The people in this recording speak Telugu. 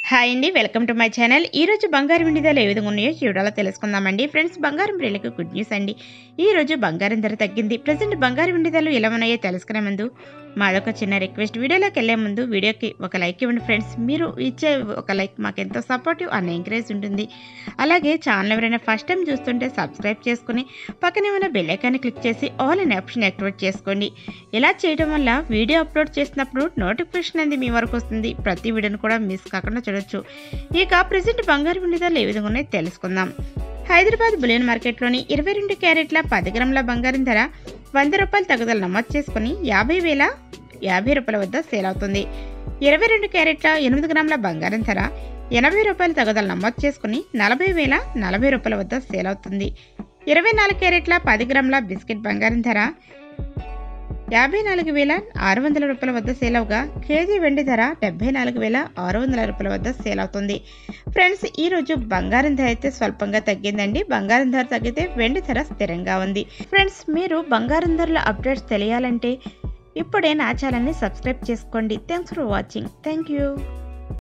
హాయ్ అండి వెల్కమ్ టు మై ఛానల్ ఈ రోజు బంగారం వెండి ధరలు ఏ విధంగా ఉన్నాయో చూడాలో తెలుసుకుందామండి ఫ్రెండ్స్ బంగారం రేట్లకు గుడ్ న్యూస్ అండి ఈ రోజు బంగారం ధర తగ్గింది ప్రజెంట్ బంగారం వెండి ధరలు ఎలా ఉన్నాయో తెలుసుకునే ముందు మాదొక చిన్న రిక్వెస్ట్ వీడియోలోకి వెళ్ళే ముందు వీడియోకి ఒక లైక్ ఇవ్వండి ఫ్రెండ్స్ మీరు ఇచ్చే ఒక లైక్ మాకు ఎంతో సపోర్టివ్ అండ్ ఎంకరేజ్ ఉంటుంది అలాగే ఛానల్ ఎవరైనా ఫస్ట్ టైం చూస్తుంటే సబ్స్క్రైబ్ చేసుకుని పక్కనే ఉన్న బెల్ ఐకాన్ని క్లిక్ చేసి ఆల్ అనే ఆప్షన్ యాక్టివేట్ చేసుకోండి ఇలా చేయడం వల్ల వీడియో అప్లోడ్ చేసినప్పుడు నోటిఫికేషన్ అనేది మీ వరకు వస్తుంది ప్రతి వీడియోని కూడా మిస్ కాకుండా చూడొచ్చు ఇక ప్రజెంట్ బంగారు వెండి ధరలు ఏ విధంగా ఉన్నాయో తెలుసుకుందాం హైదరాబాద్ బులియన్ మార్కెట్లోని ఇరవై రెండు క్యారెట్ల పది గ్రాముల బంగారం ధర వంద రూపాయల తగుదల నమోదు చేసుకుని యాభై వేల యాభై రూపాయల వద్ద సేల్ అవుతుంది ఇరవై రెండు క్యారెట్ల ఎనిమిది గ్రాముల బంగారం ధర ఎనభై రూపాయల తగుదల నమోదు చేసుకుని నలభై వేల నలభై రూపాయల వద్ద సేల్ అవుతుంది ఇరవై నాలుగు క్యారెట్ల పది గ్రాముల బిస్కెట్ బంగారం ధర యాభై నాలుగు వేల ఆరు వందల రూపాయల వద్ద సేల్ అవగా కేజీ వెండి ధర డెబ్బై నాలుగు వేల ఆరు వందల రూపాయల వద్ద సేల్ అవుతుంది ఫ్రెండ్స్ ఈరోజు బంగారం ధర అయితే స్వల్పంగా తగ్గిందండి బంగారం ధర తగ్గితే వెండి ధర స్థిరంగా ఉంది ఫ్రెండ్స్ మీరు బంగారం ధరల అప్డేట్స్ తెలియాలంటే ఇప్పుడే నా ఛానల్ని సబ్స్క్రైబ్ చేసుకోండి thanks for watching thank you